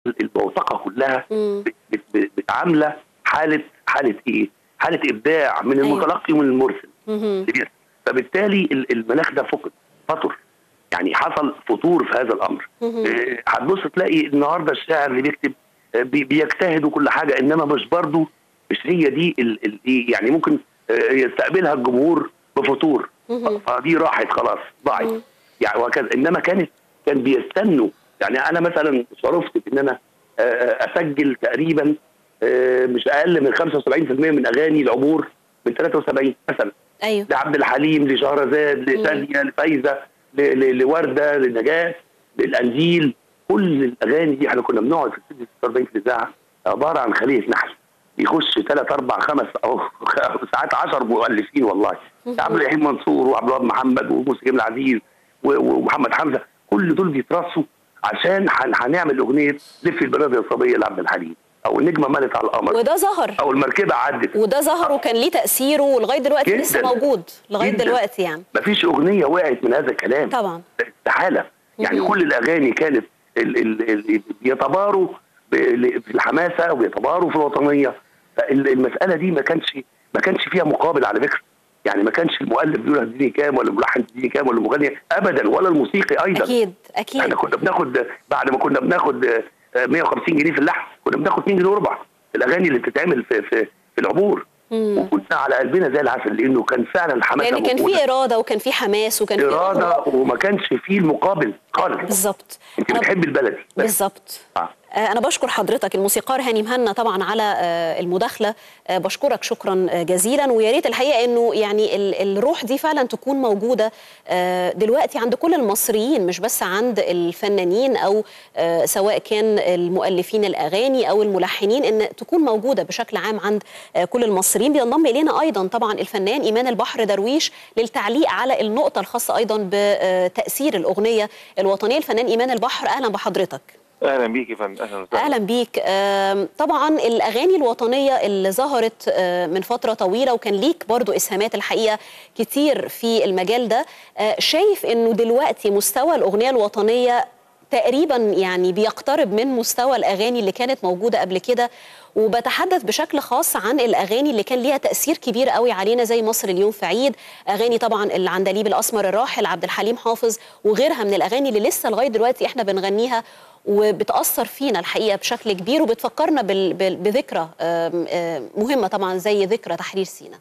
الموثقه كلها مم. بت- بت- بتعامله حاله حاله ايه؟ حاله ابداع من أيوة. المتلقي ومن المرسل مهم. اللي بيرسل. فبالتالي ال- المناخ ده فقد فطر يعني حصل فطور في هذا الامر مهم. آه، هتبص تلاقي النهارده الشاعر اللي بيكتب آه، بي- بيجتهد وكل حاجه انما مش برضه مش هي دي ال- ال- إيه، يعني ممكن آه، يستقبلها الجمهور بفطور مهم. فدي راحت خلاص ضاعت مم. يعني وهكذا انما كانت كان بيستنوا يعني انا مثلا شرفت ان انا آه، اسجل تقريبا آه، مش اقل من 75% من اغاني العبور من 73 مثلا ايوه لعبد الحليم لشهرزاد لثانيه لفايزه ل- ل- لورده لنجاه للقنديل كل الاغاني دي احنا كنا بنقعد في الاستوديو 46 في الاذاعه عباره عن خليه نحل بيخش ثلاث اربع خمس او ساعات 10 مؤلفين والله عبد الرحيم منصور وعبد الوهاب محمد وموسى جميل عزيز و- ومحمد حمزه كل دول بيترصوا عشان هن- هنعمل اغنيه لف البلاد يا صبيه لعبد الحليم او النجمه مالت على القمر وده ظهر او المركبه عدت وده ظهر وكان ليه تاثيره ولغايه دلوقتي جداً. لسه موجود لغايه جداً. دلوقتي يعني مفيش اغنيه وقعت من هذا الكلام طبعا استحاله يعني مهم. كل الاغاني كانت ال ال ال بيتباروا ب- ل- في الحماسه وبيتباروا في الوطنيه فالمساله دي ما كانش ما كانش فيها مقابل على فكره يعني ما كانش المؤلف بيقول هتديني كام ولا الملحن تديني كام ولا المغني ابدا ولا الموسيقي ايضا اكيد اكيد احنا كنا بناخد بعد ما كنا بناخد آه، 150 جنيه في اللحن كنا بناخد 2 جنيه وربع الاغاني اللي بتتعمل في في في العبور مم. وكنا على قلبنا زي العسل لانه كان فعلا الحماسه لان كان موجودة. في اراده وكان في حماس وكان في اراده وما كانش فيه المقابل خالص بالظبط انت أنا- بتحب البلد بس بالظبط آه. آه، أنا بشكر حضرتك الموسيقار هاني مهنا طبعا على آه، المداخلة آه، بشكرك شكرا آه، جزيلا ويا ريت الحقيقة إنه يعني ال- الروح دي فعلا تكون موجودة آه، دلوقتي عند كل المصريين مش بس عند الفنانين أو آه، سواء كان المؤلفين الأغاني أو الملحنين إن تكون موجودة بشكل عام عند آه، كل المصريين بينضم إلينا أيضا طبعا الفنان إيمان البحر درويش للتعليق على النقطة الخاصة أيضا بتأثير الأغنية الوطنية الفنان إيمان البحر أهلا بحضرتك اهلا بيك يا فندم اهلا وسهلا اهلا بيك آم، طبعا الاغاني الوطنيه اللي ظهرت آه، من فتره طويله وكان ليك برضو اسهامات الحقيقه كتير في المجال ده آه، شايف انه دلوقتي مستوى الاغنيه الوطنيه تقريبا يعني بيقترب من مستوى الاغاني اللي كانت موجوده قبل كده وبتحدث بشكل خاص عن الاغاني اللي كان ليها تاثير كبير قوي علينا زي مصر اليوم في عيد اغاني طبعا العندليب الاسمر الراحل عبد الحليم حافظ وغيرها من الاغاني اللي لسه لغايه دلوقتي احنا بنغنيها وبتاثر فينا الحقيقه بشكل كبير وبتفكرنا بال- بال- بذكرى آم، آم، مهمه طبعا زي ذكرى تحرير سيناء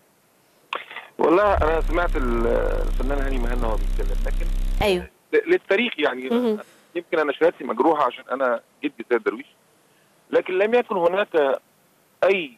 والله انا سمعت ال- الفنان هاني مهنا وهو بيتكلم لكن ايوه ل- للتاريخ يعني مهم. يمكن انا شهادتي مجروحه عشان انا جدي سيد درويش لكن لم يكن هناك اي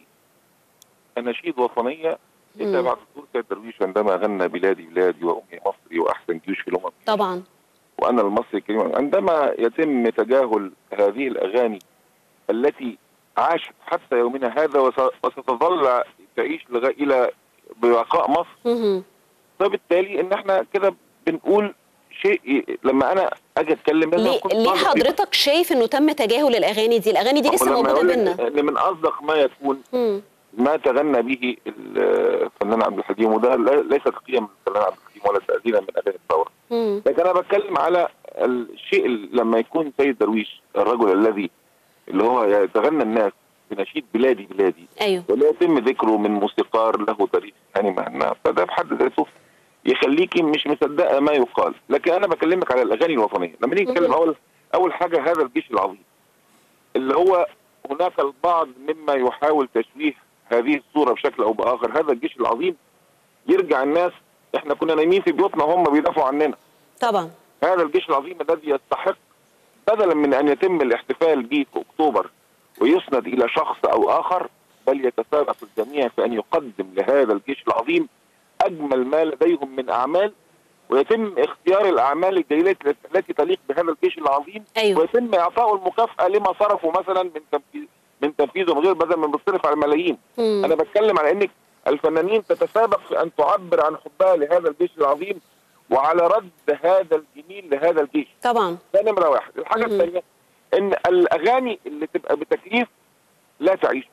اناشيد وطنيه الا مم. بعد ظهور سيد درويش عندما غنى بلادي بلادي وامي مصري واحسن جيوش في الامم طبعا وانا المصري الكريم عندما يتم تجاهل هذه الاغاني التي عاشت حتى يومنا هذا وس- وستظل تعيش لغايه الى ببقاء مصر مهم. فبالتالي ان احنا كده بنقول شيء ي- لما انا اجي اتكلم لازم ليه, أكون ليه صادق فيه. حضرتك شايف انه تم تجاهل الاغاني دي الاغاني دي لسه ولما موجوده يقول لك بينا ان من اصدق ما يكون مم. ما تغنى به الفنان عبد الحليم وده لا- ليس تقييما من الفنان عبد الحليم ولا تأذينا من اغاني الثوره مم. لكن انا بتكلم على الشيء اللي لما يكون سيد درويش الرجل الذي اللي هو يتغنى الناس بنشيد بلادي بلادي ايوه ولا يتم ذكره من موسيقار له تاريخ هاني مهنا فده بحد ذاته يخليكي مش مصدقه ما يقال لكن انا بكلمك على الاغاني الوطنيه لما نيجي نتكلم مهم. اول اول حاجه هذا الجيش العظيم اللي هو هناك البعض مما يحاول تشويه هذه الصوره بشكل او باخر هذا الجيش العظيم يرجع الناس احنا كنا نايمين في بيوتنا وهم بيدافعوا عننا طبعا هذا الجيش العظيم الذي يستحق بدلا من ان يتم الاحتفال به في اكتوبر ويسند الى شخص او اخر بل يتسابق الجميع في ان يقدم لهذا الجيش العظيم اجمل ما لديهم من اعمال ويتم اختيار الاعمال الجيده التي تليق بهذا الجيش العظيم ايوه ويتم اعطائه المكافاه لما صرفوا مثلا من تنفيذ من تنفيذه من غير بدل من بتصرف على ملايين مم. انا بتكلم على انك الفنانين تتسابق في ان تعبر عن حبها لهذا الجيش العظيم وعلى رد هذا الجميل لهذا الجيش طبعا ده نمره واحد الحاجه مهم. الثانيه ان الاغاني اللي تبقى بتكليف لا تعيش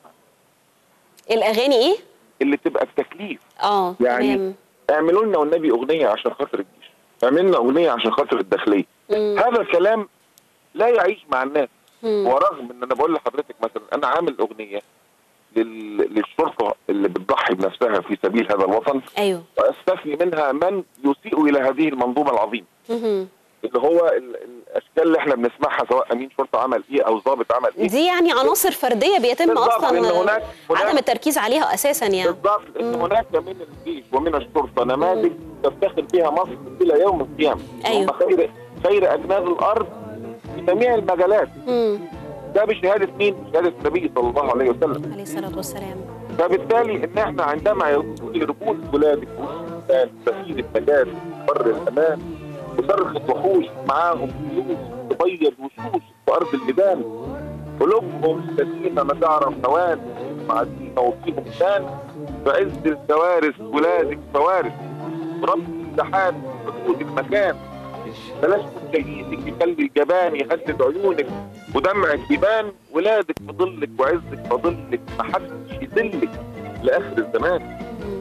الاغاني ايه اللي تبقى بتكليف اه يعني تمام اعملوا لنا والنبي اغنيه عشان خاطر الجيش اعمل لنا اغنيه عشان خاطر الداخليه مم. هذا الكلام لا يعيش مع الناس ورغم ان انا بقول لحضرتك مثلا انا عامل اغنيه لل... للشرطه اللي بتضحي بنفسها في سبيل هذا الوطن ايوه واستثني منها من يسيء الى هذه المنظومه العظيمه مهم. اللي هو ال... الاشكال اللي احنا بنسمعها سواء امين شرطه عمل ايه او ضابط عمل ايه دي يعني عناصر فرديه بيتم بالضبط، اصلا لأن هناك- هناك- عدم التركيز عليها اساسا يعني بالضبط ان هناك من الجيش ومن الشرطه نماذج تفتخر بها مصر الى يوم القيامه أيوة. هم خير خير اجناد الارض في جميع المجالات مم. ده بشهاده مين؟ بشهاده النبي صلى الله عليه وسلم عليه الصلاه والسلام فبالتالي ان احنا عندما يربون ولادك الانسان سفينه نجاه بر الامان وصرخه وحوش معاهم فلوس تبيض وشوش في ارض الميدان قلوبهم الذين ما تعرف نوان معدين وفيهم كان في عز الكوارث ولادك فوارث رب الامتحان حدود المكان بلاش شهيدك يخلي الجبان يهدد عيونك ودمعك يبان ولادك في ظلك وعزك في ظلك محدش يذلك لاخر الزمان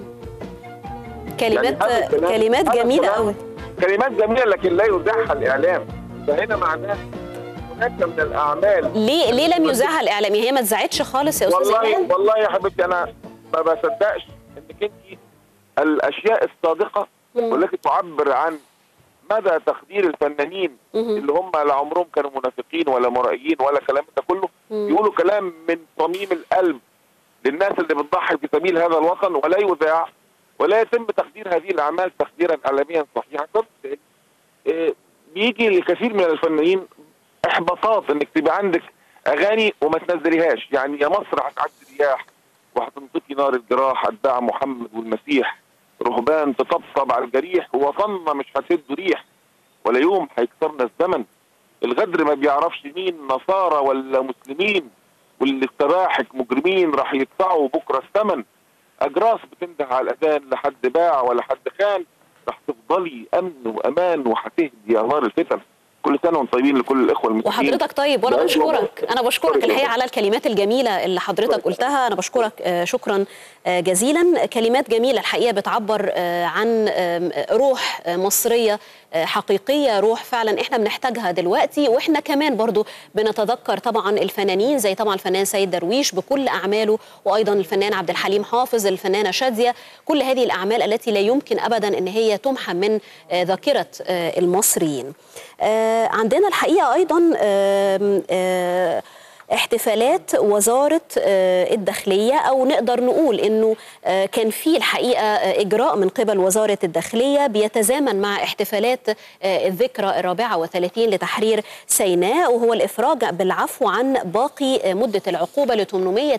كلمات يعني هذا الكلام- كلمات هذا جميله الكلام قوي كلمات جميله لكن لا يزاحها الاعلام فهنا معناه هناك من الاعمال ليه ليه لم يذاعها الاعلام هي ما اتذاعتش خالص يا استاذ والله ايمان والله يا حبيبتي انا ما بصدقش انك انت الاشياء الصادقه مم. والتي تعبر عن مدى تقدير الفنانين مهم. اللي هم لا عمرهم كانوا منافقين ولا مرائيين ولا كلام ده كله مم. يقولوا كلام من صميم القلب للناس اللي بتضحي في سبيل هذا الوطن ولا يذاع ولا يتم تقدير هذه الاعمال تقديرا اعلاميا صحيحا فبالتالي، آه، بيجي لكثير من الفنانين احباطات انك تبقى عندك اغاني وما تنزليهاش يعني يا مصر هتعدي رياح وهتنطفي نار الجراح اتباع محمد والمسيح رهبان تطبطب على الجريح ووطننا مش هتهد ريح ولا يوم هيكسرنا الزمن الغدر ما بيعرفش مين نصارى ولا مسلمين واللي استباحك مجرمين راح يدفعوا بكره الثمن اجراس بتنده على الاذان لحد باع ولا حد خان راح تفضلي امن وامان وهتهدي يا نار الفتن كل سنه وانتم طيبين لكل الاخوه المسلمين وحضرتك طيب وانا لا، بشكرك انا بشكرك شكراً. الحقيقه على الكلمات الجميله اللي حضرتك قلتها انا بشكرك آه، شكرا آه، جزيلا كلمات جميله الحقيقه بتعبر آه، عن آم، روح آه، مصريه آه، حقيقيه روح فعلا احنا بنحتاجها دلوقتي واحنا كمان برضو بنتذكر طبعا الفنانين زي طبعا الفنان سيد درويش بكل اعماله وايضا الفنان عبد الحليم حافظ الفنانه شاديه كل هذه الاعمال التي لا يمكن ابدا ان هي تمحى من آه، ذاكره آه، المصريين آه، عندنا الحقيقه ايضا آم، آه، احتفالات وزارة آه، الداخلية أو نقدر نقول أنه آه، كان في الحقيقة آه، إجراء من قبل وزارة الداخلية بيتزامن مع احتفالات آه، الذكرى الرابعة وثلاثين لتحرير سيناء وهو الإفراج بالعفو عن باقي آه، مدة العقوبة ل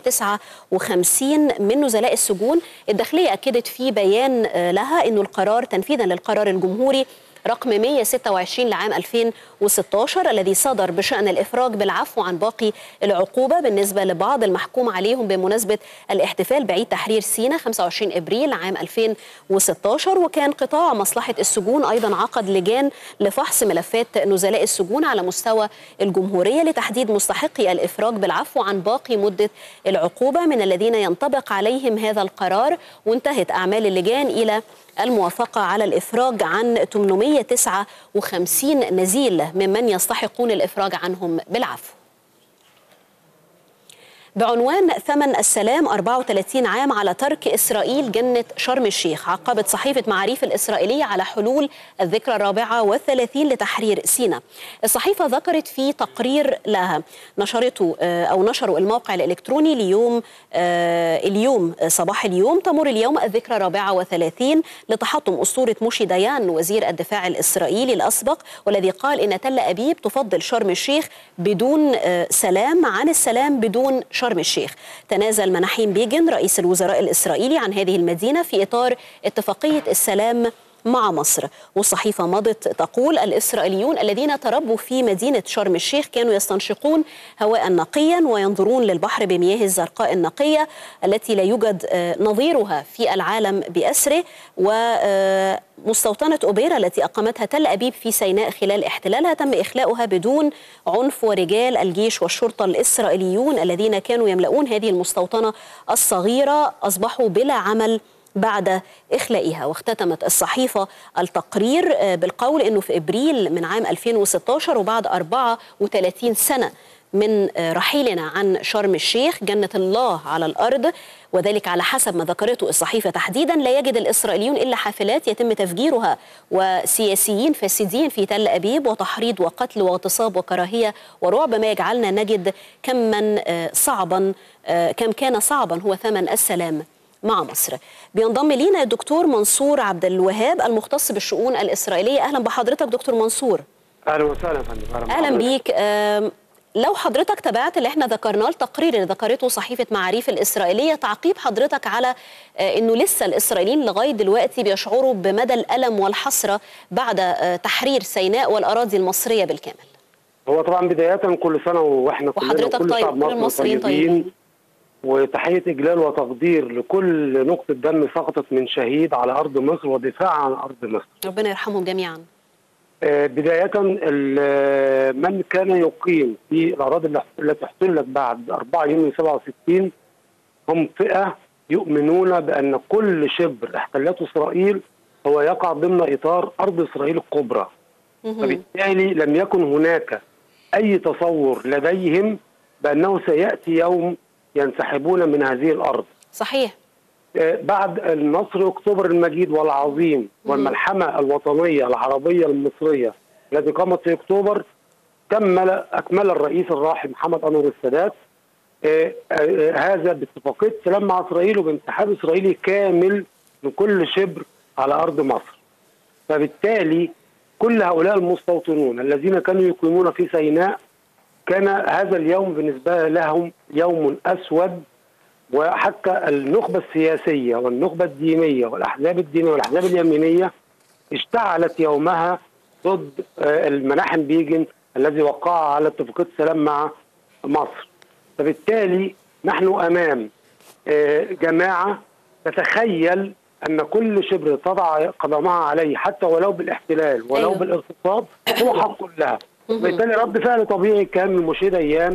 859 من نزلاء السجون الداخلية أكدت في بيان آه، لها أنه القرار تنفيذا للقرار الجمهوري رقم 126 لعام 2016 الذي صدر بشأن الإفراج بالعفو عن باقي العقوبة بالنسبة لبعض المحكوم عليهم بمناسبة الاحتفال بعيد تحرير سيناء 25 إبريل عام 2016 وكان قطاع مصلحة السجون أيضا عقد لجان لفحص ملفات نزلاء السجون على مستوى الجمهورية لتحديد مستحقي الإفراج بالعفو عن باقي مدة العقوبة من الذين ينطبق عليهم هذا القرار وانتهت أعمال اللجان إلى الموافقة على الإفراج عن 859 نزيل ممن يستحقون الإفراج عنهم بالعفو بعنوان ثمن السلام 34 عام على ترك إسرائيل جنة شرم الشيخ عقبت صحيفة معاريف الإسرائيلية على حلول الذكرى الرابعة والثلاثين لتحرير سيناء الصحيفة ذكرت في تقرير لها نشرته آه، أو نشروا الموقع الإلكتروني ليوم آه، اليوم آه، صباح اليوم تمر اليوم الذكرى الرابعة وثلاثين لتحطم أسطورة موشي ديان وزير الدفاع الإسرائيلي الأسبق والذي قال إن تل أبيب تفضل شرم الشيخ بدون آه، سلام عن السلام بدون شرم الشيخ تنازل مناحيم بيجن رئيس الوزراء الإسرائيلي عن هذه المدينة في إطار اتفاقية السلام مع مصر والصحيفة مضت تقول الإسرائيليون الذين تربوا في مدينة شرم الشيخ كانوا يستنشقون هواء نقيا وينظرون للبحر بمياه الزرقاء النقية التي لا يوجد آه، نظيرها في العالم بأسره ومستوطنة أوبيرا التي أقامتها تل أبيب في سيناء خلال احتلالها تم إخلاؤها بدون عنف ورجال الجيش والشرطة الإسرائيليون الذين كانوا يملؤون هذه المستوطنة الصغيرة أصبحوا بلا عمل بعد إخلائها واختتمت الصحيفة التقرير آه، بالقول أنه في إبريل من عام 2016 وبعد 34 سنة من رحيلنا عن شرم الشيخ جنة الله على الأرض وذلك على حسب ما ذكرته الصحيفة تحديدا لا يجد الإسرائيليون إلا حافلات يتم تفجيرها وسياسيين فاسدين في تل أبيب وتحريض وقتل واغتصاب وكراهية ورعب ما يجعلنا نجد كما صعبا كم كان صعبا هو ثمن السلام مع مصر بينضم لينا الدكتور منصور عبد الوهاب المختص بالشؤون الإسرائيلية أهلا بحضرتك دكتور منصور اهلا وسهلا يا فندم اهلا بيك آم، لو حضرتك تابعت اللي احنا ذكرناه التقرير اللي ذكرته صحيفه معاريف الاسرائيليه تعقيب حضرتك على آه، انه لسه الاسرائيليين لغايه دلوقتي بيشعروا بمدى الالم والحسره بعد آه، تحرير سيناء والاراضي المصريه بالكامل هو طبعا بدايه كل سنه واحنا كلنا وحضرتك وكل طيب، شعب كل مصر المصريين طيبين طيبين. وتحيه اجلال وتقدير لكل نقطه دم سقطت من شهيد على ارض مصر ودفاع عن ارض مصر. ربنا يرحمهم جميعا آه، بدايه ال- من كان يقيم في الاراضي اللي- التي احتلت بعد 4 يونيو 67 هم فئه يؤمنون بان كل شبر احتلته اسرائيل هو يقع ضمن اطار ارض اسرائيل الكبرى. مهم. فبالتالي لم يكن هناك اي تصور لديهم بانه سياتي يوم ينسحبون من هذه الارض. صحيح آه، بعد النصر اكتوبر المجيد والعظيم والملحمه الوطنيه العربيه المصريه التي قامت في اكتوبر كمل اكمل الرئيس الراحل محمد انور السادات آه، آه، هذا باتفاقيه سلام مع اسرائيل وبانسحاب اسرائيلي كامل من كل شبر على ارض مصر. فبالتالي كل هؤلاء المستوطنون الذين كانوا يقيمون في سيناء كان هذا اليوم بالنسبه لهم يوم اسود وحتى النخبه السياسيه والنخبه الدينيه والاحزاب الدينيه والاحزاب اليمينيه اشتعلت يومها ضد آه، المناحم بيجن الذي وقع على اتفاقيه السلام مع مصر. فبالتالي نحن امام آه، جماعه تتخيل ان كل شبر تضع قدمها عليه حتى ولو بالاحتلال ولو أيوة. أيوه. بالاغتصاب هو حق لها. وبالتالي رد فعل طبيعي كان من مشير ايام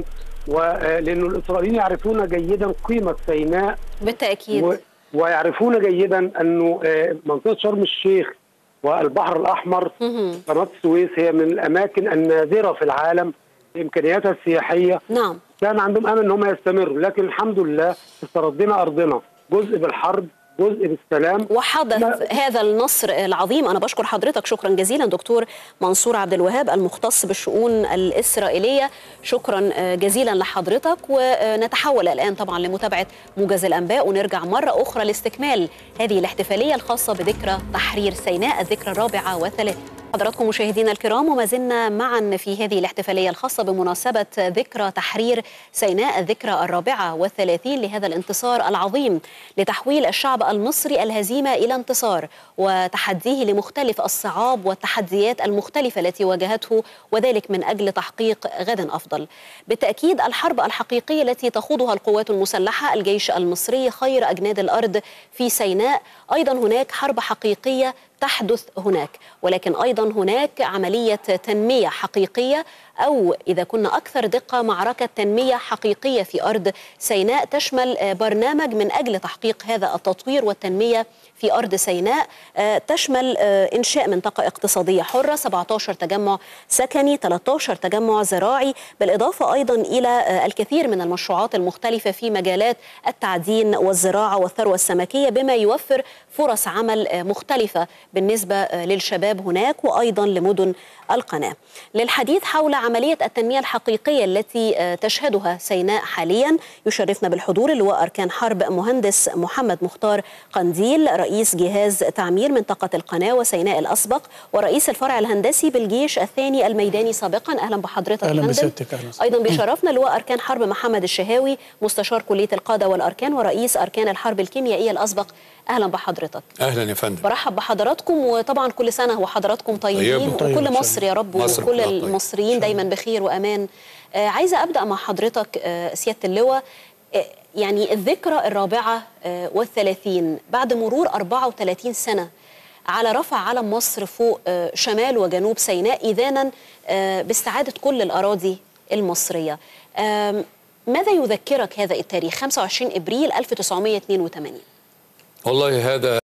ولانه الاسرائيليين يعرفون جيدا قيمه سيناء بالتاكيد و... ويعرفون جيدا انه آه، منطقه شرم الشيخ والبحر الاحمر مهم. قناه السويس هي من الاماكن النادره في العالم بامكانياتها السياحيه نعم كان عندهم امل ان هم يستمروا لكن الحمد لله استردنا ارضنا جزء بالحرب جزء بالسلام وحدث لا. هذا النصر العظيم انا بشكر حضرتك شكرا جزيلا دكتور منصور عبد الوهاب المختص بالشؤون الاسرائيليه شكرا آه، جزيلا لحضرتك ونتحول الان طبعا لمتابعه موجز الانباء ونرجع مره اخرى لاستكمال هذه الاحتفاليه الخاصه بذكرى تحرير سيناء الذكرى الرابعه والثلاث حضراتكم مشاهدينا الكرام وما زلنا معا في هذه الاحتفاليه الخاصه بمناسبه ذكرى تحرير سيناء الذكرى الرابعه والثلاثين لهذا الانتصار العظيم لتحويل الشعب المصري الهزيمه الى انتصار وتحديه لمختلف الصعاب والتحديات المختلفه التي واجهته وذلك من اجل تحقيق غد افضل. بالتاكيد الحرب الحقيقيه التي تخوضها القوات المسلحه الجيش المصري خير اجناد الارض في سيناء ايضا هناك حرب حقيقيه تحدث هناك ولكن ايضا هناك عمليه تنميه حقيقيه او اذا كنا اكثر دقه معركه تنميه حقيقيه في ارض سيناء تشمل آه، برنامج من اجل تحقيق هذا التطوير والتنميه في ارض سيناء آه، تشمل آه، انشاء منطقه اقتصاديه حره 17 تجمع سكني 13 تجمع زراعي بالاضافه ايضا الى آه، الكثير من المشروعات المختلفه في مجالات التعدين والزراعه والثروه السمكيه بما يوفر فرص عمل آه، مختلفه بالنسبه آه، للشباب هناك وايضا لمدن القناه. للحديث حول عمليه التنميه الحقيقيه التي آه، تشهدها سيناء حاليا يشرفنا بالحضور اللواء اركان حرب مهندس محمد مختار قنديل رئيس جهاز تعمير منطقه القناه وسيناء الاسبق ورئيس الفرع الهندسي بالجيش الثاني الميداني سابقا اهلا بحضرتك أهلا فندم. بسيادتك، أهلا وسهلا. ايضا بيشرفنا لواء اركان حرب محمد الشهاوي مستشار كليه القاده والاركان ورئيس اركان الحرب الكيميائيه الاسبق اهلا بحضرتك اهلا يا فندم برحب بحضراتكم وطبعا كل سنه وحضراتكم طيبين طيب. وكل طيب إن شاء مصر يا رب مصر وكل كلها طيب. المصريين دايما بخير وامان آه عايزه ابدا مع حضرتك آه سياده اللواء آه يعني الذكرى الرابعه آه والثلاثين بعد مرور 34 سنه على رفع علم مصر فوق آه شمال وجنوب سيناء اذانا آه باستعاده كل الاراضي المصريه آم، ماذا يذكرك هذا التاريخ 25 ابريل 1982 والله هذا